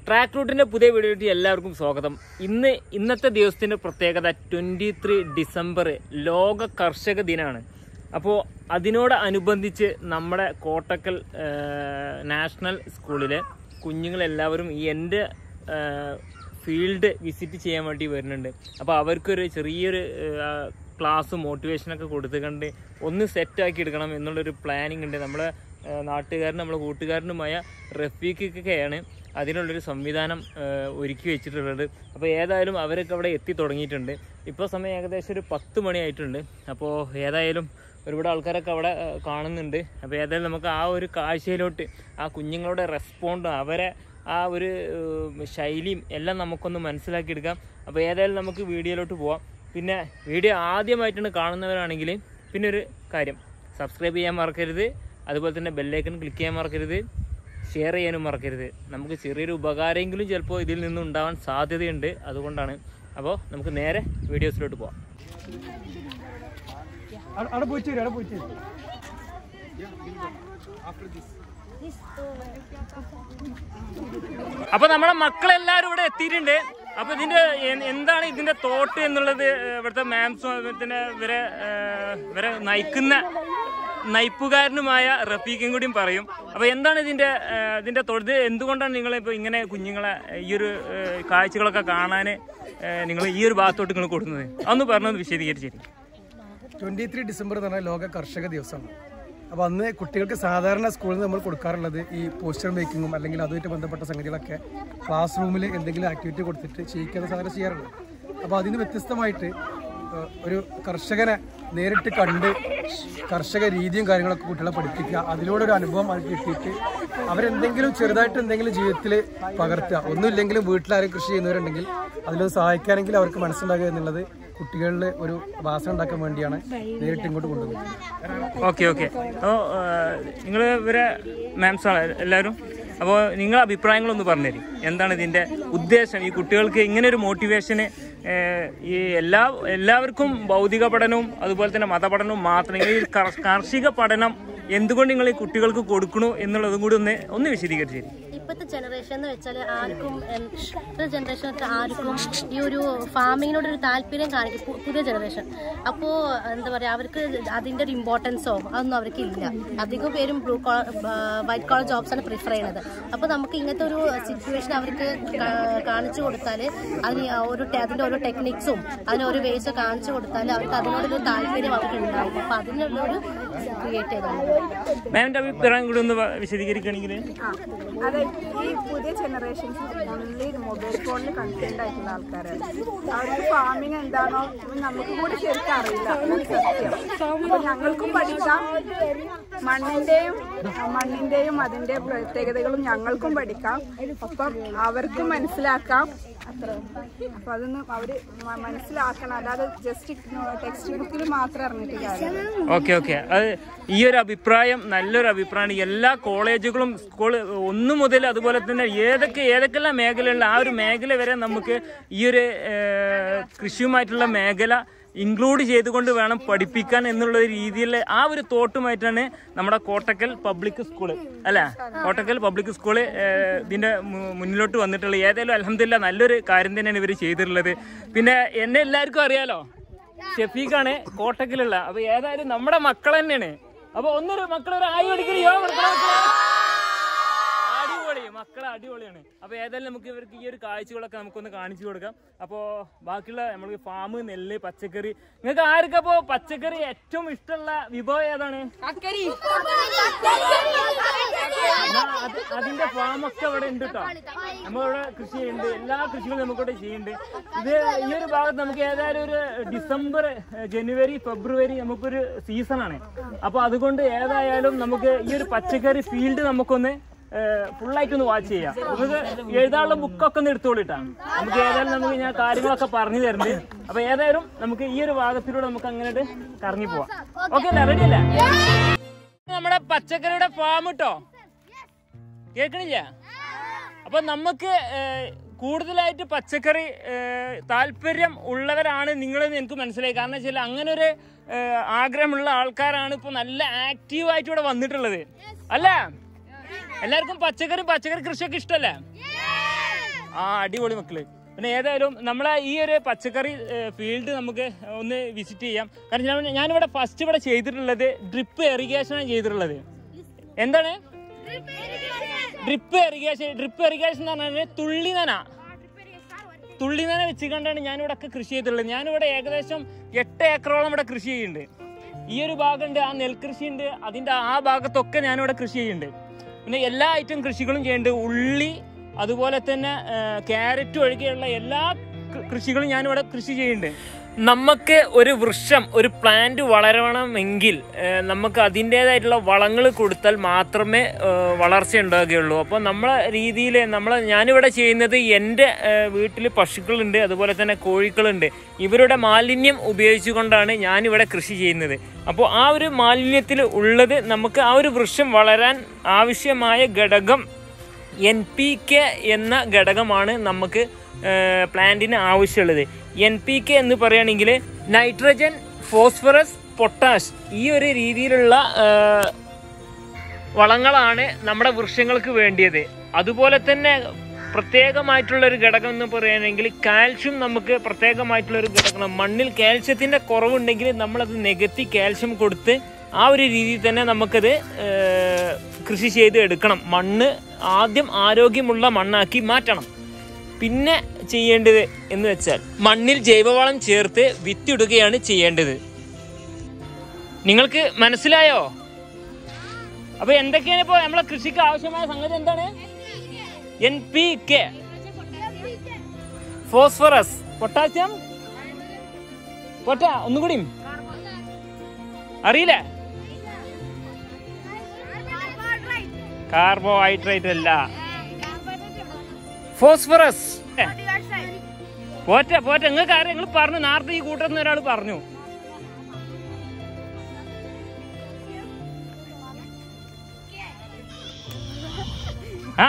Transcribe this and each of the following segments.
Track റൂട്ടിന്റെ പുതിയ വീഡിയോയിലേക്ക് എല്ലാവർക്കും സ്വാഗതം ഇന്ന് ഇന്നത്തെ ദിവസത്തിന്റെ പ്രത്യേകത ട്വന്റി ത്രീ ഡിസംബർ ലോക കർഷക ദിനമാണ് അപ്പോൾ അതിനോട് അനുബന്ധിച്ച് നമ്മുടെ കോട്ടക്കൽ ആ, നാഷണൽ സ്കൂളിലെ കുഞ്ഞുങ്ങളെല്ലാവരും ഈ എൻ്റെ ആ, ഫീൽഡ് വിസിറ്റ് ചെയ്യാൻ വേണ്ടി വരുന്നുണ്ട് അപ്പോൾ അവർക്കൊരു ചെറിയൊരു ആ, ക്ലാസ് മോട്ടിവേഷനൊക്കെ കൊടുത്തുകൊണ്ട് ഒന്ന് സെറ്റാക്കി എടുക്കണം എന്നുള്ളൊരു പ്ലാനിങ് ഉണ്ട് നമ്മുടെ ആ, നാട്ടുകാരനും നമ്മുടെ കൂട്ടുകാരനുമായ റഫീഖൊക്കെയാണ് അതിനുള്ളൊരു സംവിധാനം ആ, ഒരുക്കി വെച്ചിട്ടുള്ളത് അപ്പോൾ ഏതായാലും അവരൊക്കെ അവിടെ എത്തി തുടങ്ങിയിട്ടുണ്ട് ഇപ്പോൾ സമയം ഏകദേശം ഒരു പത്ത് മണിയായിട്ടുണ്ട് അപ്പോൾ ഏതായാലും ഒരുപാട് ആൾക്കാരൊക്കെ അവിടെ ആ, കാണുന്നുണ്ട് അപ്പോൾ ഏതായാലും നമുക്ക് ആ ഒരു കാഴ്ചയിലോട്ട് ആ കുഞ്ഞുങ്ങളുടെ റെസ്പോണ്ടും അവരെ ആ ഒരു ഏഹ്, ശൈലിയും എല്ലാം നമുക്കൊന്ന് മനസ്സിലാക്കിയെടുക്കാം അപ്പോൾ ഏതായാലും നമുക്ക് വീഡിയോയിലോട്ട് പോവാം പിന്നെ വീഡിയോ ആദ്യമായിട്ടാണ് കാണുന്നവരാണെങ്കിൽ പിന്നെ ഒരു കാര്യം സബ്സ്ക്രൈബ് ചെയ്യാൻ മറക്കരുത് അതുപോലെ തന്നെ ബെല്ലൈക്കൺ ക്ലിക്ക് ചെയ്യാൻ മറക്കരുത് ഷെയർ ചെയ്യാനും മറക്കരുത് നമുക്ക് ചെറിയൊരു ഉപകാരമെങ്കിലും ചിലപ്പോൾ ഇതിൽ നിന്ന് ഉണ്ടാവാൻ സാധ്യതയുണ്ട് അതുകൊണ്ടാണ് അപ്പോൾ നമുക്ക് നേരെ വീഡിയോസിലോട്ട് പോവാം അവിടെ അവിടെ പോയിട്ട് വരും അവിടെ പോയിട്ട് വരും അപ്പൊ നമ്മുടെ മക്കളെല്ലാരും ഇവിടെ എത്തിയിട്ടുണ്ട് അപ്പൊ ഇതിന്റെ എ- എന്താണ് ഇതിന്റെ തോട്ട് എന്നുള്ളത് ഏഹ്, ഇവിടുത്തെ മാംസും അതുപോലെ തന്നെ ഇവരെ ഏഹ്, ഇവരെ നയിക്കുന്ന നയിപ്പുകാരനുമായ റഫീഖും കൂടിയും പറയും അപ്പൊ എന്താണ് ഇതിന്റെ ഏഹ്, ഇതിന്റെ തൊഴുത് എന്തുകൊണ്ടാണ് നിങ്ങൾ ഇപ്പൊ ഇങ്ങനെ കുഞ്ഞുങ്ങളെ ഈ ഒരു ഏഹ്, കാഴ്ചകളൊക്കെ കാണാൻ നിങ്ങൾ ഈ ഒരു ഭാഗത്തോട്ട് നിങ്ങൾ കൊടുക്കുന്നത് അതൊന്ന് പറഞ്ഞൊന്ന് വിശദീകരിച്ചു ട്വന്റി ത്രീ ഡിസംബർ എന്ന് പറഞ്ഞാൽ ലോക കർഷക ദിവസമാണ് അപ്പോൾ അന്ന് കുട്ടികൾക്ക് സാധാരണ സ്കൂളിൽ നിന്ന് നമ്മൾ കൊടുക്കാറുള്ളത് ഈ പോസ്റ്റർ മേക്കിങ്ങും അല്ലെങ്കിൽ അതുമായിട്ട് ബന്ധപ്പെട്ട സംഗതികളൊക്കെ ക്ലാസ് റൂമിൽ എന്തെങ്കിലും ആക്ടിവിറ്റി കൊടുത്തിട്ട് ചെയ്യിക്കുന്ന സാധനം ചെയ്യാറുണ്ട് അപ്പോൾ അതിന് വ്യത്യസ്തമായിട്ട് ഏഹ്, ഒരു കർഷകനെ നേരിട്ട് കണ്ട് കർഷക രീതിയും കാര്യങ്ങളൊക്കെ കുട്ടികളെ പഠിപ്പിക്കുക അതിലൂടെ ഒരു അനുഭവം അവർക്ക് കിട്ടിയിട്ട് അവരെന്തെങ്കിലും ചെറുതായിട്ട് എന്തെങ്കിലും ജീവിതത്തിൽ പകർത്തുക ഒന്നുമില്ലെങ്കിലും വീട്ടിലാരും കൃഷി ചെയ്യുന്നവരുണ്ടെങ്കിൽ അതിലൊന്ന് സഹായിക്കാനെങ്കിൽ അവർക്ക് മനസ്സിലാക്കുക എന്നുള്ളത് കുട്ടികളിൽ ഒരു വാസന ഉണ്ടാക്കാൻ വേണ്ടിയാണ് നേരിട്ട് ഇങ്ങോട്ട് കൊണ്ടുവന്നത് ഓക്കെ ഓക്കെ അപ്പോൾ നിങ്ങൾ ഇവരെ മാംസ് ആണ് എല്ലാവരും അപ്പോൾ നിങ്ങളെ അഭിപ്രായങ്ങളൊന്ന് പറഞ്ഞുതരും എന്താണ് ഇതിൻ്റെ ഉദ്ദേശം ഈ കുട്ടികൾക്ക് ഇങ്ങനെ ഒരു മോട്ടിവേഷന് ഈ എല്ലാ എല്ലാവർക്കും ഭൗതിക പഠനവും അതുപോലെ തന്നെ മതപഠനവും മാത്രം ഈ കർ- കാർഷിക പഠനം എന്തുകൊണ്ട് നിങ്ങൾ ഈ കുട്ടികൾക്ക് കൊടുക്കണു എന്നുള്ളതും കൂടി ഒന്ന് ഒന്ന് വിശദീകരിച്ചു തരും ഇപ്പോഴത്തെ ജനറേഷൻ എന്ന് വെച്ചാൽ ആർക്കും എൻ- ഇപ്പോഴത്തെ ജനറേഷൻ വെച്ചാൽ ആർക്കും ഈ ഒരു ഫാമിങ്ങിനോട് ഒരു താല്പര്യം കാണിക്കും പു- പുതിയ ജനറേഷൻ അപ്പോൾ എന്താ പറയുക അവർക്ക് അതിൻ്റെ ഒരു ഇമ്പോർട്ടൻസോ അതൊന്നും അവർക്ക് ഇല്ല അധികം പേരും blue collar white collar jobs ആണ് പ്രിഫർ ചെയ്യുന്നത് അപ്പോൾ നമുക്ക് ഇങ്ങനത്തെ ഒരു സിറ്റുവേഷൻ അവർക്ക് കാ- കാണിച്ചു കൊടുത്താൽ അതിന് ഒരു ടെ- അതിൻ്റെ ഓരോ ടെക്നിക്സും അതിന് ഓരോ വേസ് കാണിച്ചു കൊടുത്താൽ അവർക്ക് അതിനോടൊരു താല്പര്യം അവർക്ക് ഉണ്ടാവും അപ്പോൾ അതിനുള്ളൊരു ക്രിയേറ്റ് ചെയ്താണ് മാമിൻ്റെ അഭിപ്രായം കൂടി ഒന്ന് വ- വിശദീകരിക്കുകയാണെങ്കിൽ ആ, അതെ ഈ പുതിയ ജനറേഷൻസ് ഓൺലി മൊബൈൽ ഫോണിൽ കൺസേൺഡ് ആയിട്ടുള്ള ആൾക്കാരാണ് അവർക്ക് ഫാമിംഗ് എന്താണോ എന്ന് നമുക്ക് കൂടി ശരിക്കും അറിയില്ല അതാണ് സത്യം അപ്പൊ ഞങ്ങൾക്കും പഠിക്കാം മണ്ണിന്റെയും മണ്ണിന്റെയും അതിന്റെ പ്രത്യേകതകളും ഞങ്ങൾക്കും പഠിക്കാം ഒപ്പം അവർക്കും മനസ്സിലാക്കാം അത്ര അപ്പൊ അതൊന്ന് അവര് മ- മനസ്സിലാക്കണം അല്ലാതെ ജസ്റ്റ് ടെക്സ്റ്റ് ബുക്കിൽ മാത്രം അറിഞ്ഞിട്ട് കാര്യമില്ല ഓക്കെ ഓക്കെ അത് ഈ ഒരു അഭിപ്രായം നല്ലൊരു അഭിപ്രായമാണ് എല്ലാ കോളേജുകളും സ്കൂൾ ഒന്ന് മുതൽ അതുപോലെ തന്നെ ഏതൊക്കെ ഏതൊക്കെല്ലാം മേഖലയുള്ള ആ ഒരു മേഖല വരെ നമുക്ക് ഈ ഒരു ഏഹ്, കൃഷിയുമായിട്ടുള്ള മേഖല ഇൻക്ലൂഡ് ചെയ്തുകൊണ്ട് വേണം പഠിപ്പിക്കാൻ എന്നുള്ള ഒരു രീതിയിൽ ആ ഒരു തോട്ടുമായിട്ടാണ് നമ്മുടെ കോട്ടക്കൽ പബ്ലിക് സ്കൂള് അല്ല കോട്ടക്കൽ പബ്ലിക് സ്കൂള് ഏഹ്, ഇതിന്റെ മു- മുന്നിലോട്ട് വന്നിട്ടുള്ളത് ഏതായാലും അലഹമില്ല നല്ലൊരു കാര്യം തന്നെയാണ് ഇവർ ചെയ്തിട്ടുള്ളത് പിന്നെ എന്നെ എല്ലാവർക്കും അറിയാലോ ഷെഫീഖാണ് കോട്ടക്കിലുള്ള അപ്പൊ ഏതായാലും നമ്മുടെ മക്കൾ തന്നെയാണ് അപ്പൊ ഒന്നൊരു മക്കളൊരു ആയി പഠിക്കണോ അടിപൊളി മക്കളെ അടിപൊളിയാണ് അപ്പൊ ഏതായാലും നമുക്ക് ഇവർക്ക് ഈ ഒരു കാഴ്ചകളൊക്കെ നമുക്കൊന്ന് കാണിച്ചു കൊടുക്കാം അപ്പോ ബാക്കിയുള്ള നമുക്ക് ഫാം നെല്ല് പച്ചക്കറി നിങ്ങൾക്ക് ആർക്കും അപ്പോ പച്ചക്കറി ഏറ്റവും ഇഷ്ടമുള്ള വിഭവം ഏതാണ് എന്നാ അത് അതിന്റെ ഫാമൊക്കെ ഇവിടെ ഉണ്ട് കേട്ടോ നമ്മളിവിടെ കൃഷി ചെയ്യുന്നുണ്ട് എല്ലാ കൃഷികളും നമുക്കിവിടെ ചെയ്യുന്നുണ്ട് ഇത് ഈ ഒരു ഭാഗത്ത് നമുക്ക് ഏതായാലും ഒരു ഡിസംബർ ഏഹ്, ജനുവരി ഫെബ്രുവരി നമുക്കൊരു സീസണാണ് അപ്പൊ അതുകൊണ്ട് ഏതായാലും നമുക്ക് ഈ ഒരു പച്ചക്കറി ഫീൽഡ് നമുക്കൊന്ന് ഫുള്ളായിട്ട് ഒന്ന് വാച്ച് ചെയ്യാം നമുക്ക് എഴുതാനുള്ള ബുക്കൊക്കെ ഒന്ന് എടുത്തോളിട്ടാ നമുക്ക് ഏതായാലും നമുക്ക് ഞാൻ കാര്യങ്ങളൊക്കെ പറഞ്ഞു തരുന്നുണ്ട് അപ്പൊ ഏതായാലും നമുക്ക് ഈ ഒരു ഭാഗത്തിലൂടെ നമുക്ക് അങ്ങനെ കറങ്ങി പോവാം ഓക്കെ അല്ലേ റെഡി അല്ലേ നമ്മുടെ പച്ചക്കറിയുടെ ഫാം കേട്ടോ കേൾക്കണില്ല അപ്പൊ നമുക്ക് ഏഹ്, കൂടുതലായിട്ട് പച്ചക്കറി ഏഹ്, താല്പര്യം ഉള്ളവരാണ് നിങ്ങളെന്ന് എനിക്ക് മനസ്സിലായി കാരണം വെച്ചാൽ അങ്ങനെ ഒരു ഏഹ്, ആഗ്രഹമുള്ള ആൾക്കാരാണ് ഇപ്പൊ നല്ല ആക്റ്റീവായിട്ട് ഇവിടെ വന്നിട്ടുള്ളത് അല്ല എല്ലാവർക്കും പച്ചക്കറി പച്ചക്കറി കൃഷിയൊക്കെ ഇഷ്ടല്ലേ ആ അടിപൊളി മക്കള് പിന്നെ ഏതായാലും നമ്മളെ ഈ ഒരു പച്ചക്കറി ഫീൽഡ് നമുക്ക് ഒന്ന് വിസിറ്റ് ചെയ്യാം കാരണം ഞാൻ ഞാനിവിടെ ഫസ്റ്റ് ഇവിടെ ചെയ്തിട്ടുള്ളത് ഡ്രിപ്പ് ഇറിഗേഷനാണ് ചെയ്തിട്ടുള്ളത് എന്താണ് ഡ്രിപ്പ് ഇറിഗേഷൻ ഡ്രിപ്പ് ഇറിഗേഷൻ എന്ന് പറഞ്ഞാൽ തുള്ളി നന തുള്ളി നന വെച്ച് കണ്ടാണ് ഞാനിവിടെ ഒക്കെ കൃഷി ചെയ്തിട്ടുള്ളത് ഞാനിവിടെ ഏകദേശം എട്ട് ഏക്കറോളം ഇവിടെ കൃഷി ചെയ്യുന്നുണ്ട് ഈ ഒരു ഭാഗമുണ്ട് ആ നെൽകൃഷി ഉണ്ട് അതിന്റെ ആ ഭാഗത്തൊക്കെ ഞാനിവിടെ കൃഷി ചെയ്യുന്നുണ്ട് പിന്നെ എല്ലാ ഐറ്റം കൃഷികളും ചെയ്യുന്നുണ്ട് ഉള്ളി അതുപോലെ തന്നെ ക്യാരറ്റ് ഒഴികെയുള്ള എല്ലാ കൃ- കൃഷികളും ഞാനിവിടെ കൃഷി ചെയ്യുന്നുണ്ട് നമുക്ക് ഒരു വൃക്ഷം ഒരു പ്ലാന്റ് വളരണമെങ്കിൽ ഏഹ്, നമുക്ക് അതിൻ്റെതായിട്ടുള്ള വളങ്ങൾ കൊടുത്താൽ മാത്രമേ ഏഹ്, വളർച്ച ഉണ്ടാകുകയുള്ളൂ അപ്പോൾ നമ്മളെ രീതിയിൽ നമ്മൾ ഞാനിവിടെ ചെയ്യുന്നത് എൻ്റെ വീട്ടിൽ പശുക്കളുണ്ട് അതുപോലെ തന്നെ കോഴികളുണ്ട് ഇവരുടെ മാലിന്യം ഉപയോഗിച്ചുകൊണ്ടാണ് ഞാനിവിടെ കൃഷി ചെയ്യുന്നത് അപ്പോൾ ആ ഒരു മാലിന്യത്തിൽ ഉള്ളത് നമുക്ക് ആ ഒരു വൃക്ഷം വളരാൻ ആവശ്യമായ ഘടകം എൻ പി കെ എന്ന ഘടകമാണ് നമുക്ക് പ്ലാന്റിന് ആവശ്യമുള്ളത് എൻ പി കെ എന്ന് പറയുകയാണെങ്കിൽ നൈട്രജൻ ഫോസ്ഫറസ് പൊട്ടാഷ് ഈ ഒരു രീതിയിലുള്ള ആ, വളങ്ങളാണ് നമ്മുടെ വൃക്ഷങ്ങൾക്ക് വേണ്ടിയത് അതുപോലെ തന്നെ പ്രത്യേകമായിട്ടുള്ള ഒരു ഘടകം എന്ന് പറയുകയാണെങ്കിൽ കാൽഷ്യം നമുക്ക് പ്രത്യേകമായിട്ടുള്ള ഒരു ഘടകമാണ് മണ്ണിൽ കാൽഷ്യത്തിൻ്റെ കുറവുണ്ടെങ്കിൽ നമ്മളത് നികത്തി കാൽഷ്യം കൊടുത്ത് ആ ഒരു രീതിയിൽ തന്നെ നമുക്കത് ഏർ, കൃഷി ചെയ്ത് എടുക്കണം മണ്ണ് ആദ്യം ആരോഗ്യമുള്ള മണ്ണാക്കി മാറ്റണം പിന്നെ ചെയ്യേണ്ടത് എന്ന് വെച്ചാൽ മണ്ണിൽ ജൈവവളം ചേർത്ത് വിത്തിടുകയാണ് ചെയ്യേണ്ടത് നിങ്ങൾക്ക് മനസ്സിലായോ അപ്പൊ എന്തൊക്കെയാണ് ഇപ്പോ നമ്മളെ കൃഷിക്ക് ആവശ്യമായ സംഗതി എന്താണ് N P K phosphorus potassium പൊട്ട ഒന്നുകൂടി അറിയില്ലേ കാർബോഹൈഡ്രേറ്റ് അല്ല ഫോസ്ഫറസ് പോറ്റ പോറ്റ നിങ്ങൾക്ക് ആരും നിങ്ങൾ പറഞ്ഞു നേരത്തെ ഈ കൂട്ടത്തിൽ നിന്ന് ഒരാൾ പറഞ്ഞു ആ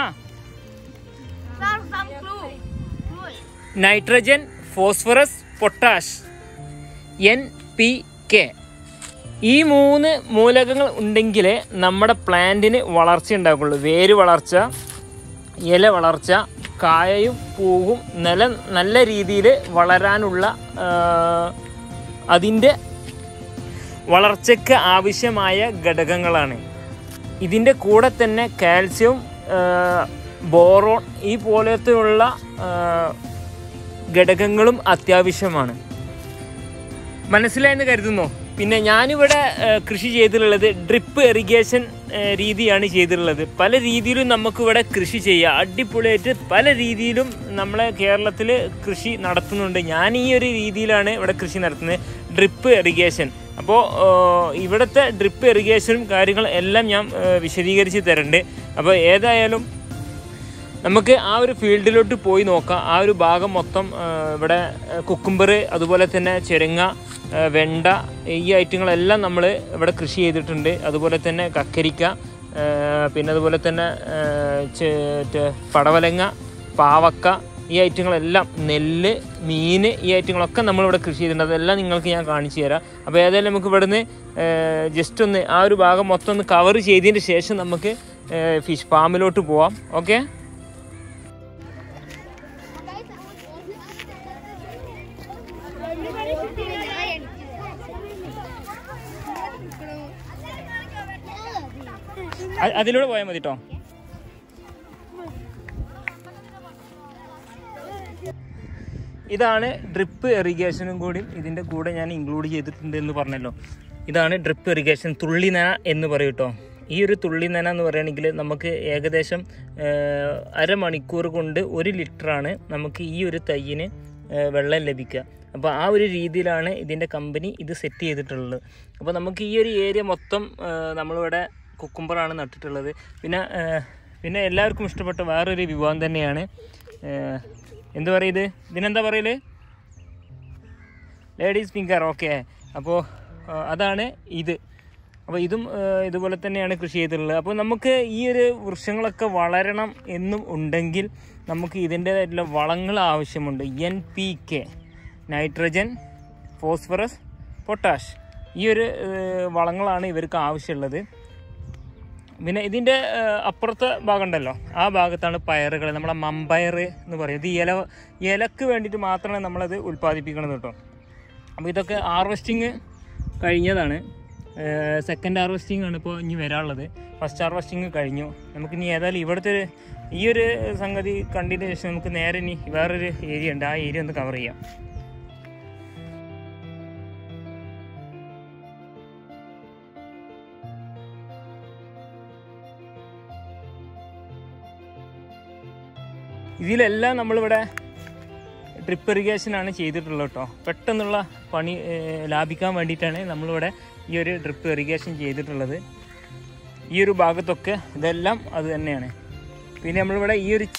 nitrogen phosphorus potash N P K ഈ മൂന്ന് മൂലകങ്ങൾ ഉണ്ടെങ്കിലേ നമ്മുടെ പ്ലാന്റിന് വളർച്ച ഉണ്ടാകുള്ളൂ വേര് വളർച്ച ഇല വളർച്ച കായയും പൂവും നില നല്ല രീതിയിൽ വളരാനുള്ള അതിൻ്റെ വളർച്ചയ്ക്ക് ആവശ്യമായ ഘടകങ്ങളാണ് ഇതിൻ്റെ കൂടെ തന്നെ കാൽസ്യവും ആ, ബോറോൺ ഈ പോലത്തെയുള്ള ആ, ഘടകങ്ങളും അത്യാവശ്യമാണ് മനസ്സിലായെന്ന് കരുതുന്നു പിന്നെ ഞാനിവിടെ ആ, കൃഷി ചെയ്തിട്ടുള്ളത് ഡ്രിപ്പ് ഇറിഗേഷൻ ആ, രീതിയാണ് ചെയ്തിട്ടുള്ളത് പല രീതിയിലും നമുക്കിവിടെ കൃഷി ചെയ്യാം അടിപൊളിയായിട്ട് പല രീതിയിലും നമ്മളെ കേരളത്തിൽ കൃഷി നടത്തുന്നുണ്ട് ഞാൻ ഈ ഒരു രീതിയിലാണ് ഇവിടെ കൃഷി നടത്തുന്നത് ഡ്രിപ്പ് ഇറിഗേഷൻ അപ്പോൾ ഇവിടുത്തെ ഡ്രിപ്പ് ഇറിഗേഷനും കാര്യങ്ങളും എല്ലാം ഞാൻ ആ, വിശദീകരിച്ച് തരുന്നുണ്ട് അപ്പോൾ ഏതായാലും നമുക്ക് ആ ഒരു ഫീൽഡിലോട്ട് പോയി നോക്കാം ആ ഒരു ഭാഗം മൊത്തം ആ, ഇവിടെ കുക്കുംബർ അതുപോലെ തന്നെ ചെരങ്ങ ആ, വെണ്ട ഈ ഐറ്റങ്ങളെല്ലാം നമ്മൾ ഇവിടെ കൃഷി ചെയ്തിട്ടുണ്ട് അതുപോലെ തന്നെ കക്കരിക്ക ആ, പിന്നെ അതുപോലെ തന്നെ ആ, ചെ- ടെ- പടവലങ്ങ പാവക്ക ഈ ഐറ്റങ്ങളെല്ലാം നെല്ല് മീൻ ഈ ഐറ്റങ്ങളൊക്കെ നമ്മളിവിടെ കൃഷി ചെയ്തിട്ടുണ്ട് അതെല്ലാം നിങ്ങൾക്ക് ഞാൻ കാണിച്ചു തരാം അപ്പോൾ ഏതായാലും നമുക്ക് ഇവിടുന്ന് ജസ്റ്റ് ഒന്ന് ആ ഒരു ഭാഗം മൊത്തം ഒന്ന് കവർ ചെയ്തതിന് ശേഷം നമുക്ക് ഫിഷ് ഫാമിലോട്ട് പോവാം ഓക്കെ അ- അതിലൂടെ പോയാൽ മതി കേട്ടോ ഇതാണ് ഡ്രിപ്പ് ഇറിഗേഷനും കൂടി ഇതിൻ്റെ കൂടെ ഞാൻ ഇൻക്ലൂഡ് ചെയ്തിട്ടുണ്ട് എന്ന് പറഞ്ഞല്ലോ ഇതാണ് ഡ്രിപ്പ് ഇറിഗേഷൻ തുള്ളി നന എന്ന് പറയും കേട്ടോ ഈ ഒരു തുള്ളി നന എന്ന് പറയുകയാണെങ്കിൽ നമുക്ക് ഏകദേശം ആ, അരമണിക്കൂർ കൊണ്ട് ഒരു ലിറ്ററാണ് നമുക്ക് ഈ ഒരു തൈയിന് ആ, വെള്ളം ലഭിക്കുക അപ്പോൾ ആ ഒരു രീതിയിലാണ് ഇതിൻ്റെ കമ്പനി ഇത് സെറ്റ് ചെയ്തിട്ടുള്ളത് അപ്പോൾ നമുക്ക് ഈ ഒരു ഏരിയ മൊത്തം ആ, നമ്മളിവിടെ കുക്കുംബറാണ് നട്ടിട്ടുള്ളത് പിന്നെ ആ, പിന്നെ എല്ലാവർക്കും ഇഷ്ടപ്പെട്ട വേറൊരു വിഭവം തന്നെയാണ് ആ, എന്ത് പറയത് ഇതിനെന്താ പറയല് ലേഡീസ് ഫിംഗർ ഓക്കെ അപ്പോൾ അതാണ് ഇത് അപ്പോൾ ഇതും ആ, ഇതുപോലെ തന്നെയാണ് കൃഷി ചെയ്തിട്ടുള്ളത് അപ്പോൾ നമുക്ക് ഈ ഒരു വൃക്ഷങ്ങളൊക്കെ വളരണം എന്നും ഉണ്ടെങ്കിൽ നമുക്ക് ഇതിൻ്റേതായിട്ടുള്ള വളങ്ങൾ ആവശ്യമുണ്ട് N P K nitrogen phosphorus potash ഈ ഒരു ആ, വളങ്ങളാണ് ഇവർക്ക് ആവശ്യമുള്ളത് പിന്നെ ഇതിൻ്റെ അപ്പുറത്തെ ഭാഗം ഉണ്ടല്ലോ ആ ഭാഗത്താണ് പയറുകൾ നമ്മളെ മമ്പയർ എന്ന് പറയും ഇത് ഇല ഇലക്ക് വേണ്ടിയിട്ട് മാത്രമാണ് നമ്മളത് ഉൽപ്പാദിപ്പിക്കണത് കേട്ടോ അപ്പോൾ ഇതൊക്കെ ഹാർവെസ്റ്റിങ് കഴിഞ്ഞതാണ് സെക്കൻഡ് ഹാർവെസ്റ്റിംഗ് ആണ് ഇപ്പോൾ ഇനി വരാനുള്ളത് ഫസ്റ്റ് ഹാർവെസ്റ്റിംഗ് കഴിഞ്ഞു നമുക്ക് ഇനി ഏതായാലും ഇവിടുത്തെ ഒരു- ഈ ഒരു സംഗതി കണ്ടതിന് ശേഷം നമുക്ക് നേരെ ഇനി വേറൊരു ഏരിയ ഉണ്ട് ആ ഏരിയ ഒന്ന് കവർ ചെയ്യാം ഇതിലെല്ലാം നമ്മളിവിടെ ഡ്രിപ്പ് ഇറിഗേഷനാണ് ചെയ്തിട്ടുള്ളത് കേട്ടോ പെട്ടെന്നുള്ള പണി ഏഹ്, ലാഭിക്കാൻ വേണ്ടിയിട്ടാണ് നമ്മളിവിടെ ഈ ഒരു ഡ്രിപ്പ് ഇറിഗേഷൻ ചെയ്തിട്ടുള്ളത് ഈ ഒരു ഭാഗത്തൊക്കെ ഇതെല്ലാം അത് തന്നെയാണ് പിന്നെ നമ്മളിവിടെ ഈ ഒരു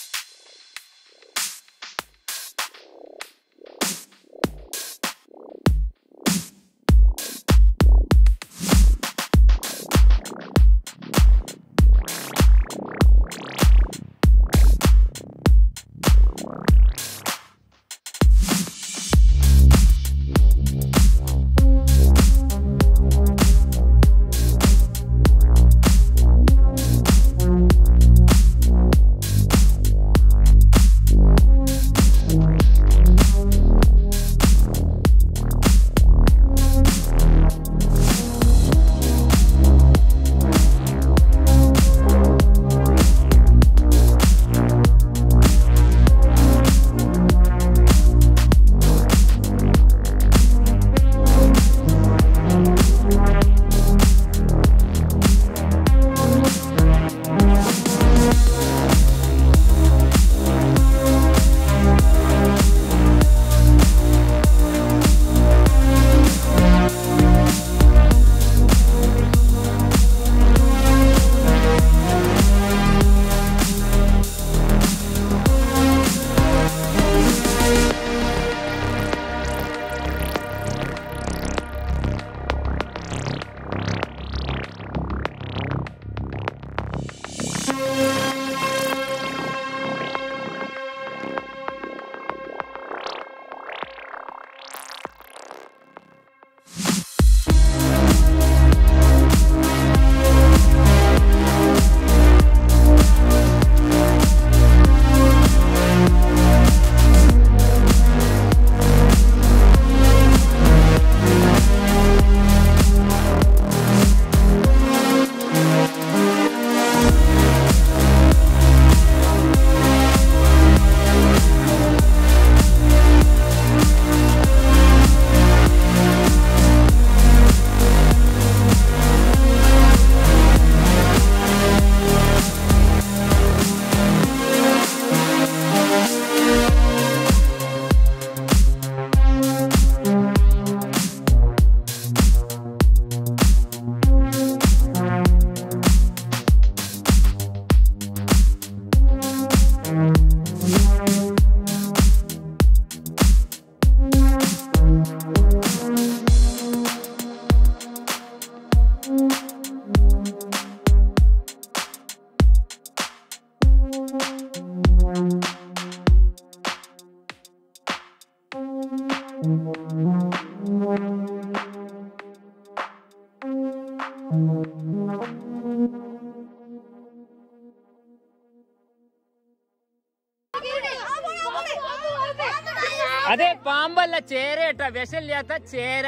അതെ പാമ്പല്ല ചേര കേട്ടാ വിഷമില്ലാത്ത ചേര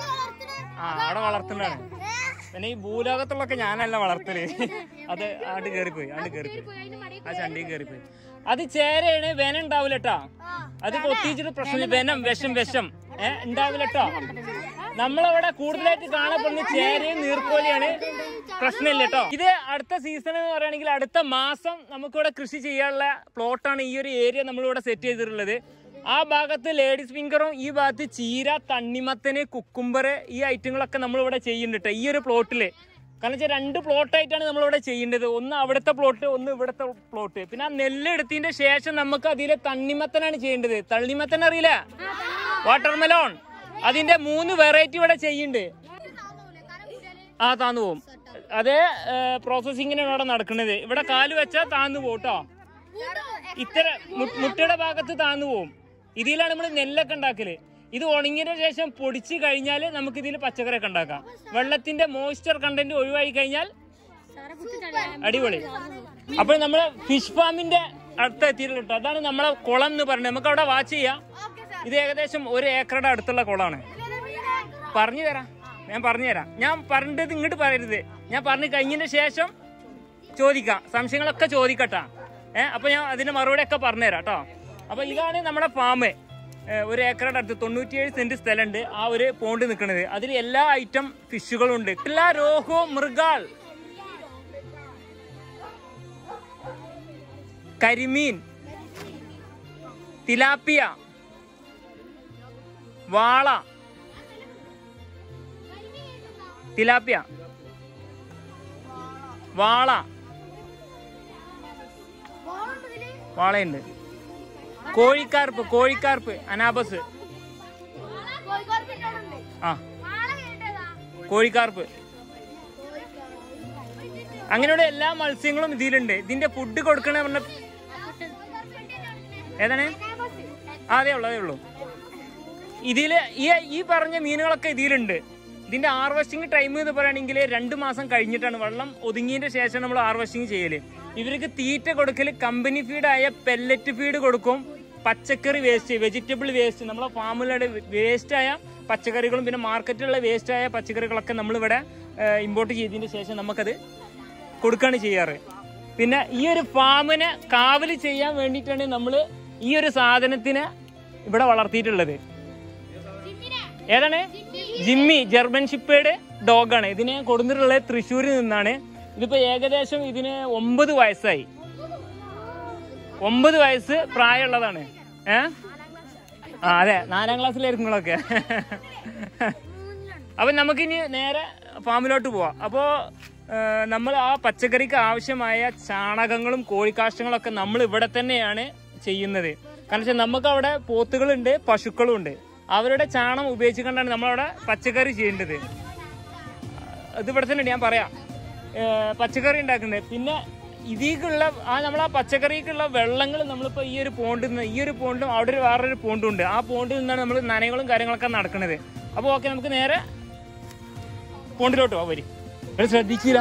ആ അവിടെ വളർത്തുന്നതാണ് പിന്നെ ഈ ഭൂലോകത്തുള്ളൊക്കെ ഞാനല്ല വളർത്തല് അത് ആണ്ട് കേറിപ്പോയി ആണ്ട് കേറിപ്പോയി ആ ചണ്ടി കേറിപ്പോയി അത് ചേരയാണ് വെനം ഉണ്ടാവില്ല കേട്ടാ അത് കൊത്തിച്ചിട്ട് പ്രശ്നമില്ല വെനം വിഷം വിഷം ഏ ഉണ്ടാവില്ല കേട്ടോ നമ്മളവിടെ കൂടുതലായിട്ട് കാണപ്പെടുന്ന ചേരയും നീർക്കോലിയാണ് പ്രശ്നമില്ല കേട്ടോ ഇത് അടുത്ത സീസൺ എന്ന് പറയുകയാണെങ്കിൽ അടുത്ത മാസം നമുക്കിവിടെ കൃഷി ചെയ്യാനുള്ള പ്ലോട്ടാണ് ഈ ഒരു ഏരിയ നമ്മളിവിടെ സെറ്റ് ചെയ്തിട്ടുള്ളത് ആ ഭാഗത്ത് ലേഡീസ് ഫിംഗറും ഈ ഭാഗത്ത് ചീര തണ്ണിമത്തന് കുക്കുംബർ ഈ ഐറ്റങ്ങളൊക്കെ നമ്മളിവിടെ ചെയ്യുന്നുണ്ട് ട്ടോ. ഈ ഒരു പ്ലോട്ടില് കാരണം വെച്ചാൽ രണ്ട് പ്ലോട്ടായിട്ടാണ് നമ്മളിവിടെ ചെയ്യേണ്ടത് ഒന്ന് അവിടുത്തെ പ്ലോട്ട് ഒന്ന് ഇവിടുത്തെ പ്ലോട്ട് പിന്നെ ആ നെല്ല് എടുത്തതിന്റെ ശേഷം നമുക്ക് അതിലെ തണ്ണിമത്തനാണ് ചെയ്യേണ്ടത് തണ്ണിമത്തൻ അറിയില്ല വാട്ടർമെലോൺ അതിന്റെ മൂന്ന് വെറൈറ്റി ഇവിടെ ചെയ്യുന്നുണ്ട് ആ താന്നു പോകും അതേ പ്രോസസ്സിങ്ങിനാണ് ഇവിടെ നടക്കുന്നത് ഇവിടെ കാല് വെച്ചാൽ താന്നു പോകും കേട്ടോ ഇത്തര മു- മുട്ടയുടെ ഭാഗത്ത് താന്നു പോകും ഇതിലാണ് നമ്മൾ നെല്ലൊക്കെ ഉണ്ടാക്കല് ഇത് ഉണങ്ങിയതിന് ശേഷം പൊടിച്ച് കഴിഞ്ഞാൽ നമുക്ക് ഇതിൽ പച്ചക്കറിയൊക്കെ ഉണ്ടാക്കാം വെള്ളത്തിന്റെ മോയ്സ്ചർ കണ്ടന്റ് ഒഴിവായി കഴിഞ്ഞാൽ അടിപൊളി അപ്പൊ നമ്മള് ഫിഷ് ഫാമിന്റെ അടുത്ത് എത്തിയിട്ടുള്ള കേട്ടോ അതാണ് നമ്മളെ കുളം എന്ന് പറയുന്നത് നമുക്ക് അവിടെ വാച്ച് ചെയ്യാം ഇത് ഏകദേശം ഒരു ഏക്കറുടെ അടുത്തുള്ള കുളമാണ് പറഞ്ഞു തരാം ഞാൻ പറഞ്ഞു തരാം ഞാൻ പറഞ്ഞത് ഇങ്ങോട്ട് പറയരുത് ഞാൻ പറഞ്ഞു കഴിഞ്ഞതിന് ശേഷം ചോദിക്കാം സംശയങ്ങളൊക്കെ ചോദിക്കട്ടാ ഏഹ് അപ്പൊ ഞാൻ അതിന്റെ മറുപടി ഒക്കെ പറഞ്ഞുതരാം കേട്ടോ അപ്പൊ ഇതാണ് നമ്മുടെ ഫാം ഒരു ഏക്കറുടെ അടുത്ത് തൊണ്ണൂറ്റിയേഴ് സെന്റ് സ്ഥലമുണ്ട് ആ ഒരു പോണ്ട് നിൽക്കുന്നത് അതിൽ എല്ലാ ഐറ്റം ഫിഷുകളും ഉണ്ട് എല്ലാ രോഹോ മൃഗാൾ കരിമീൻ തിലാപ്പിയ വാള തിലാപ്പിയ വാള വാളയുണ്ട് കോഴിക്കാർപ്പ് കോഴിക്കാർപ്പ് അനാബസ് ആ കോഴിക്കാർപ്പ് അങ്ങനെയുള്ള എല്ലാ മത്സ്യങ്ങളും ഇതിലുണ്ട് ഇതിന്റെ ഫുഡ് കൊടുക്കണ പറഞ്ഞ ഏതാണ് ആ, അതേ ഉള്ളൂ അതേ ഉള്ളൂ ഇതില് ഈ ഈ പറഞ്ഞ മീനുകളൊക്കെ ഇതിലുണ്ട് ഇതിന്റെ ഹാർവെസ്റ്റിംഗ് ടൈം എന്ന് പറയുകയാണെങ്കിൽ രണ്ട് മാസം കഴിഞ്ഞിട്ടാണ് വെള്ളം ഒതുങ്ങിയതിന്റെ ശേഷം നമ്മൾ ഹാർവെസ്റ്റിംഗ് ചെയ്യല് ഇവർക്ക് തീറ്റ കൊടുക്കൽ കമ്പനി ഫീഡായ പെല്ലറ്റ് ഫീഡ് കൊടുക്കും പച്ചക്കറി വേസ്റ്റ് വെജിറ്റബിൾ വേസ്റ്റ് നമ്മളെ ഫാമിലുള്ള വേസ്റ്റ് ആയ പച്ചക്കറികളും പിന്നെ മാർക്കറ്റിലുള്ള വേസ്റ്റ് ആയ പച്ചക്കറികളൊക്കെ നമ്മളിവിടെ ഇമ്പോർട്ട് ചെയ്തതിന് ശേഷം നമുക്കത് കൊടുക്കുകയാണ് ചെയ്യാറ് പിന്നെ ഈ ഒരു ഫാമിനെ കാവല് ചെയ്യാൻ വേണ്ടിയിട്ടാണ് നമ്മൾ ഈ ഒരു സാധനത്തിനെ ഇവിടെ വളർത്തിയിട്ടുള്ളത് ഏതാണ് ജിമ്മി ജർമ്മൻ ഷിപ്പേഡ് ഡോഗാണ് ഇതിനെ കൊടുത്തിട്ടുള്ളത് തൃശ്ശൂരിൽ നിന്നാണ് ഇതിപ്പോ ഏകദേശം ഇതിന് ഒമ്പത് വയസ്സായി ഒമ്പത് വയസ്സ് പ്രായമുള്ളതാണ് ഏ ആ അതെ നാലാം ക്ലാസ്സിലായിരിക്കും നിങ്ങളൊക്കെ അപ്പൊ നമുക്കിനി നേരെ ഫാമിലോട്ട് പോവാം അപ്പോ നമ്മൾ ആ പച്ചക്കറിക്ക് ആവശ്യമായ ചാണകങ്ങളും കോഴിക്കാഷ്ടങ്ങളൊക്കെ നമ്മൾ ഇവിടെ തന്നെയാണ് ചെയ്യുന്നത് കാരണം വെച്ചാൽ നമുക്ക് അവിടെ പോത്തുകളുണ്ട് പശുക്കളും ഉണ്ട് അവരുടെ ചാണം ഉപയോഗിച്ചുകൊണ്ടാണ് നമ്മളവിടെ പച്ചക്കറി ചെയ്യേണ്ടത് ഇത് ഇവിടെ തന്നെ ഉണ്ട്, ഞാൻ പറയാം ഏ, പച്ചക്കറി ഉണ്ടാക്കുന്നത് പിന്നെ ഇതിക്കുള്ള ആ നമ്മൾ ആ പച്ചക്കറിക്കുള്ള വെള്ളങ്ങൾ നമ്മളിപ്പോൾ ഈ ഒരു പോണ്ടിൽ നിന്ന് ഈ ഒരു പോണ്ടും അവിടെ ഒരു വേറൊരു പോണ്ടും ഉണ്ട് ആ പോണ്ടിൽ നിന്നാണ് നമ്മൾ നനകളും കാര്യങ്ങളൊക്കെ നടക്കുന്നത് അപ്പോൾ ഓക്കെ നമുക്ക് നേരെ പോണ്ടിലോട്ട് പോവാം വരി ഇവിടെ ശ്രദ്ധിച്ചില്ല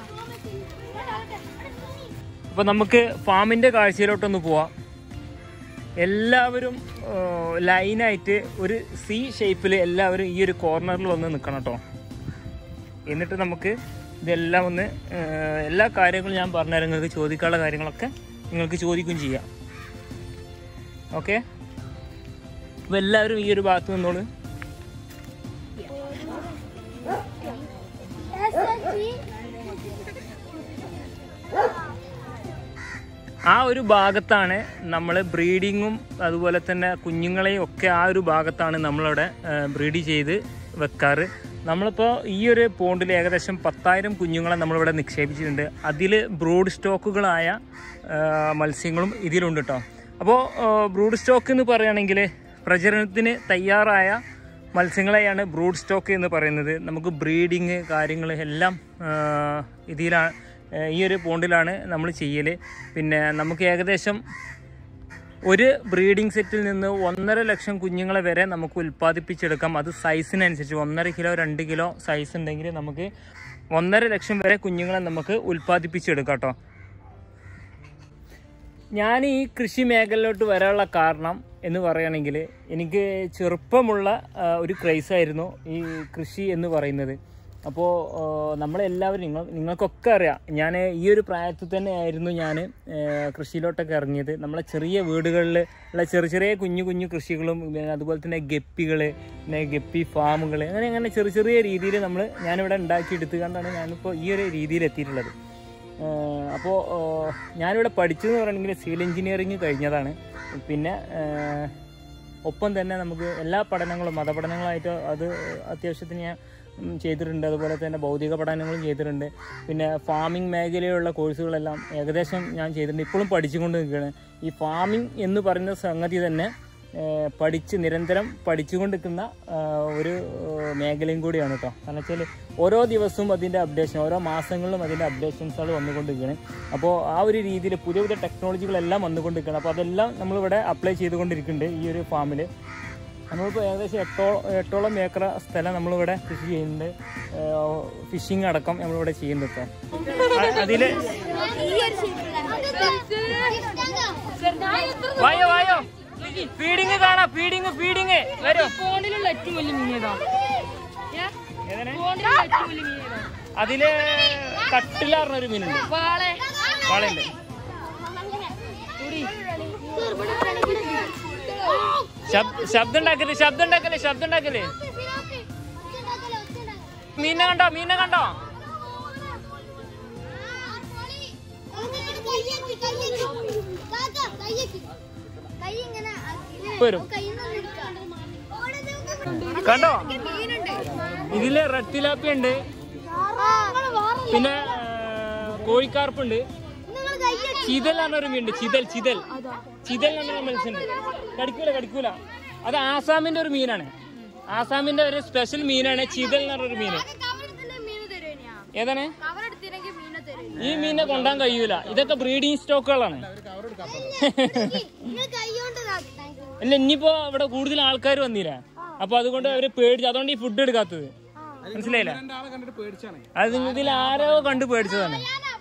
അപ്പൊ നമുക്ക് ഫാമിന്റെ കാഴ്ചയിലോട്ടൊന്ന് പോവാം എല്ലാവരും ആ, ലൈനായിട്ട് ഒരു സി ഷേപ്പിൽ എല്ലാവരും ഈ ഒരു കോർണറിൽ വന്ന് നിൽക്കണം കേട്ടോ എന്നിട്ട് നമുക്ക് ഇതെല്ലാം ഒന്ന് ആ, എല്ലാ കാര്യങ്ങളും ഞാൻ പറഞ്ഞുതരാം നിങ്ങൾക്ക് ചോദിക്കാനുള്ള കാര്യങ്ങളൊക്കെ നിങ്ങൾക്ക് ചോദിക്കുകയും ചെയ്യാം ഓക്കെ അപ്പോൾ എല്ലാവരും ഈ ഒരു ഭാഗത്ത് നിന്നോളൂ ആ ഒരു ഭാഗത്താണ് നമ്മൾ ബ്രീഡിങ്ങും അതുപോലെ തന്നെ കുഞ്ഞുങ്ങളെയും ഒക്കെ ആ ഒരു ഭാഗത്താണ് നമ്മളവിടെ ബ്രീഡ് ചെയ്ത് വെക്കാറ് നമ്മളിപ്പോൾ ഈ ഒരു പോണ്ടിൽ ഏകദേശം പത്തായിരം കുഞ്ഞുങ്ങളെ നമ്മളിവിടെ നിക്ഷേപിച്ചിട്ടുണ്ട് അതിൽ ബ്രൂഡ് സ്റ്റോക്കുകളായ ആ, മത്സ്യങ്ങളും ഇതിലുണ്ട് കേട്ടോ അപ്പോൾ ബ്രൂഡ് സ്റ്റോക്ക് എന്ന് പറയുകയാണെങ്കിൽ പ്രചരണത്തിന് തയ്യാറായ മത്സ്യങ്ങളെയാണ് ബ്രൂഡ് സ്റ്റോക്ക് എന്ന് പറയുന്നത് നമുക്ക് ബ്രീഡിങ് കാര്യങ്ങൾ എല്ലാം ആ, ഇതിലാണ് ആ, ഈ ഒരു പോണ്ടിലാണ് നമ്മൾ ചെയ്യൽ പിന്നെ നമുക്ക് ഏകദേശം ഒരു ബ്രീഡിംഗ് സെറ്റിൽ നിന്ന് ഒന്നര ലക്ഷം കുഞ്ഞുങ്ങളെ വരെ നമുക്ക് ഉൽപ്പാദിപ്പിച്ചെടുക്കാം അത് സൈസിനനുസരിച്ച് ഒന്നര കിലോ രണ്ട് കിലോ സൈസ് ഉണ്ടെങ്കിൽ നമുക്ക് ഒന്നര ലക്ഷം വരെ കുഞ്ഞുങ്ങളെ നമുക്ക് ഉൽപ്പാദിപ്പിച്ചെടുക്കാം കേട്ടോ ഞാൻ ഈ കൃഷി മേഖലയിലോട്ട് വരാനുള്ള കാരണം എന്ന് പറയുകയാണെങ്കിൽ എനിക്ക് ചെറുപ്പമുള്ള ആ, ഒരു ക്രൈസായിരുന്നു ഈ കൃഷി എന്ന് പറയുന്നത് അപ്പോൾ നമ്മളെല്ലാവരും നിങ്ങൾ നിങ്ങൾക്കൊക്കെ അറിയാം ഞാൻ ഈ ഒരു പ്രായത്തിൽ തന്നെ ആയിരുന്നു ഞാൻ കൃഷിയിലോട്ടൊക്കെ ഇറങ്ങിയത് നമ്മളെ ചെറിയ വീടുകളിൽ ഉള്ള ചെറിയ ചെറിയ കുഞ്ഞു കുഞ്ഞു കൃഷികളും പിന്നെ അതുപോലെ തന്നെ ഗപ്പികൾ പിന്നെ ഗപ്പി ഫാമുകൾ അങ്ങനെ അങ്ങനെ ചെറിയ ചെറിയ രീതിയിൽ നമ്മൾ ഞാനിവിടെ ഉണ്ടാക്കിയെടുത്ത് കണ്ടാണ് ഞാനിപ്പോൾ ഈ ഒരു രീതിയിൽ എത്തിയിട്ടുള്ളത് അപ്പോൾ ഞാനിവിടെ പഠിച്ചതെന്ന് പറയുകയാണെങ്കിൽ സിവിൽ എഞ്ചിനീയറിങ് കഴിഞ്ഞതാണ് പിന്നെ ഏഹ്, ഒപ്പം തന്നെ നമുക്ക് എല്ലാ പഠനങ്ങളും മതപഠനങ്ങളായിട്ട് അത് അത്യാവശ്യത്തിന് ഞാൻ ഉം, ചെയ്തിട്ടുണ്ട് അതുപോലെ തന്നെ ഭൗതിക പഠനങ്ങളും ചെയ്തിട്ടുണ്ട് പിന്നെ ഫാമിംഗ് മേഖലയിലുള്ള കോഴ്സുകളെല്ലാം ഏകദേശം ഞാൻ ചെയ്തിട്ടുണ്ട് ഇപ്പോഴും പഠിച്ചുകൊണ്ട് നിൽക്കുകയാണ് ഈ ഫാമിംഗ് എന്ന് പറയുന്ന സംഗതി തന്നെ ഏഹ്, പഠിച്ച് നിരന്തരം പഠിച്ചുകൊണ്ടിരിക്കുന്ന ആഹ്, ഒരു ഏഹ്, മേഖലയും കൂടിയാണ് കേട്ടോ കാരണം വെച്ചാൽ ഓരോ ദിവസവും അതിൻ്റെ അപ്ഡേഷൻ ഓരോ മാസങ്ങളിലും അതിൻ്റെ അപ്ഡേഷൻസുകൾ വന്നുകൊണ്ടിരിക്കുകയാണ് അപ്പോൾ ആ ഒരു രീതിയിൽ പുതിയ പുതിയ ടെക്നോളജികളെല്ലാം വന്നുകൊണ്ടിരിക്കുകയാണ് അപ്പോൾ അതെല്ലാം നമ്മളിവിടെ അപ്ലൈ ചെയ്തുകൊണ്ടിരിക്കുന്നുണ്ട് ഈ ഒരു ഫാമിൽ നമ്മളിപ്പോൾ ഏകദേശം എട്ടോളം എട്ടോളം ഏക്കർ സ്ഥലം നമ്മളിവിടെ കൃഷി ചെയ്യുന്നുണ്ട് ഫിഷിംഗ് അടക്കം നമ്മളിവിടെ ചെയ്യുന്നുണ്ട് ഇപ്പോൾ അതിൽ വായോ വായോ ഫീഡിങ് കാണാം ഫീഡിങ് ഫീഡിങ് വരോ ഫോണിലുള്ള ഏറ്റവും വലിയ മീൻ ഏതാ ഏതാണ് ഫോണിലുള്ള ഏറ്റവും വലിയ മീൻ ഏതാ അതില് കട്ടിലാറിന ഒരു മീനുണ്ട് വാളെ വാളയുണ്ട് ശബ്- ശബ്ദം ഉണ്ടാക്കല് ശബ്ദം ഉണ്ടാക്കല് ശബ്ദം ഉണ്ടാക്കല് മീനെ കണ്ടോ മീനെ കണ്ടോ വരും കണ്ടോ ഇതില് റെഡ് തിലാപ്പി ഉണ്ട് പിന്നെ കോഴിക്കാർപ്പുണ്ട് ചിതൽ എന്നൊരു മീനുണ്ട് ചിതൽ ചിതൽ ചിതൽ എന്നൊരു മത്സ്യമുണ്ട് കടിക്കൂല കടിക്കൂല അത് ആസാമിന്റെ ഒരു മീനാണ് ആസാമിന്റെ ഒരു സ്പെഷ്യൽ മീനാണ് ചിതൽ എന്ന് പറഞ്ഞൊരു മീന് ഏതാണ് ഈ മീനെ കൊണ്ടാൻ കഴിയൂല ഇതൊക്കെ ബ്രീഡിംഗ് സ്റ്റോക്കുകളാണ് അല്ല ഇനിയിപ്പോ ഇവിടെ കൂടുതൽ ആൾക്കാർ വന്നില്ല അപ്പൊ അതുകൊണ്ട് അവര് പേടിച്ചു അതുകൊണ്ട് ഈ ഫുഡ് എടുക്കാത്തത് മനസ്സിലായില്ല അത് ഇതിൽ ആരോ കണ്ട് പേടിച്ചതാണ്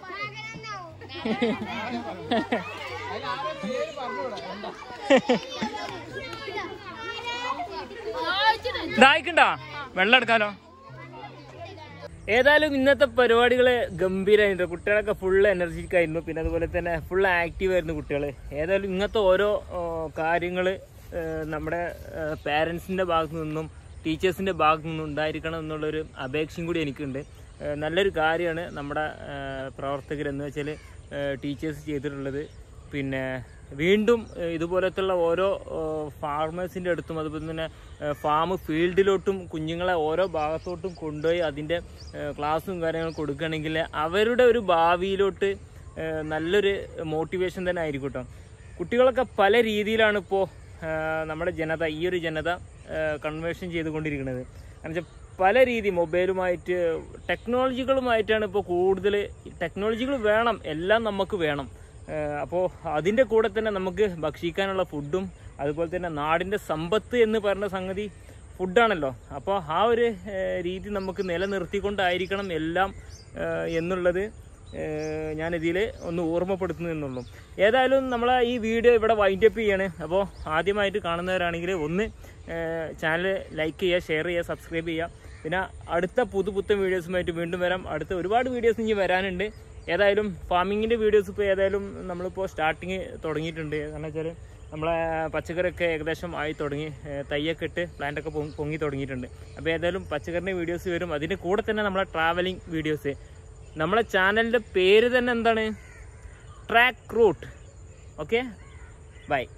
ദാഹിക്കണ്ടാ വെള്ളം എടുക്കാലോ ഏതായാലും ഇന്നത്തെ പരിപാടികള് ഗംഭീരമായിരുന്നു കുട്ടികളൊക്കെ ഫുള്ള് എനർജിക് ആയിരുന്നു പിന്നെ അതുപോലെ തന്നെ ഫുൾ ആക്റ്റീവ് ആയിരുന്നു കുട്ടികൾ ഏതായാലും ഇങ്ങനത്തെ ഓരോ കാര്യങ്ങൾ നമ്മുടെ പാരൻസിൻ്റെ ഭാഗത്തു നിന്നും ടീച്ചേഴ്സിൻ്റെ ഭാഗത്തു നിന്നും ഉണ്ടായിരിക്കണം എന്നുള്ളൊരു അപേക്ഷയും കൂടി എനിക്കുണ്ട് ഏഹ് നല്ലൊരു കാര്യമാണ് നമ്മുടെ പ്രവർത്തകരെന്ന് വെച്ചാൽ ടീച്ചേഴ്സ് ചെയ്തിട്ടുള്ളത് പിന്നെ വീണ്ടും ഏഹ് ഇതുപോലത്തുള്ള ഓരോ ഫാർമേഴ്സിൻ്റെ അടുത്തും അതുപോലെ തന്നെ ഫാം ഫീൽഡിലോട്ടും കുഞ്ഞുങ്ങളെ ഓരോ ഭാഗത്തോട്ടും കൊണ്ടുപോയി അതിൻ്റെ ഏഹ് ക്ലാസ്സും കാര്യങ്ങളും കൊടുക്കുകയാണെങ്കിൽ അവരുടെ ഒരു ഭാവിയിലോട്ട് ഏഹ് നല്ലൊരു മോട്ടിവേഷൻ തന്നെ ആയിരിക്കും കേട്ടോ കുട്ടികളൊക്കെ പല രീതിയിലാണ് ഇപ്പോൾ നമ്മുടെ ജനത ഈ ഒരു ജനത കൺവേർഷൻ ചെയ്തുകൊണ്ടിരിക്കുന്നത് കാരണം വെച്ചാൽ പല രീതി മൊബൈലുമായിട്ട് ടെക്നോളജികളുമായിട്ടാണ് ഇപ്പോൾ കൂടുതൽ ടെക്നോളജികൾ വേണം എല്ലാം നമുക്ക് വേണം അപ്പോൾ അതിൻ്റെ കൂടെ തന്നെ നമുക്ക് ഭക്ഷിക്കാനുള്ള ഫുഡും അതുപോലെ തന്നെ നാടിൻ്റെ സമ്പത്ത് എന്ന് പറഞ്ഞ സംഗതി ഫുഡാണല്ലോ അപ്പോൾ ആ ഒരു ഏഹ്, രീതി നമുക്ക് നിലനിർത്തിക്കൊണ്ടായിരിക്കണം എല്ലാം ഏഹ്, എന്നുള്ളത് ഏഹ്, ഞാനിതിൽ ഒന്ന് ഓർമ്മപ്പെടുത്തുന്നു എന്നുള്ളൂ ഏതായാലും നമ്മൾ ഈ വീഡിയോ ഇവിടെ വൈൻഡ് അപ്പ് ചെയ്യാണ് അപ്പോൾ ആദ്യമായിട്ട് കാണുന്നവരാണെങ്കിൽ ഒന്ന് ചാനൽ ലൈക്ക് ചെയ്യുക ഷെയർ ചെയ്യുക സബ്സ്ക്രൈബ് ചെയ്യുക പിന്നെ അടുത്ത പുതു പുത്തൻ വീഡിയോസുമായിട്ട് വീണ്ടും വരാം അടുത്ത ഒരുപാട് വീഡിയോസ് ഇനി വരാനുണ്ട് ഏതായാലും ഫാമിങ്ങിൻ്റെ വീഡിയോസ് ഇപ്പോൾ ഏതായാലും നമ്മളിപ്പോൾ സ്റ്റാർട്ടിങ് തുടങ്ങിയിട്ടുണ്ട് കാരണം വെച്ചാൽ നമ്മളെ പച്ചക്കറിയൊക്കെ ഏകദേശം ആയി തുടങ്ങി ഏഹ് തയ്യൊക്കെ ഇട്ട് പ്ലാന്റൊക്കെ പൊങ്ങി പൊങ്ങി തുടങ്ങിയിട്ടുണ്ട് അപ്പോൾ ഏതായാലും പച്ചക്കറിൻ്റെ വീഡിയോസ് വരും അതിൻ്റെ കൂടെ തന്നെ നമ്മളെ ട്രാവലിംഗ് വീഡിയോസ് നമ്മളെ ചാനലിൻ്റെ പേര് തന്നെ എന്താണ് ട്രാക്ക് റൂട്ട് ഓക്കെ ബൈ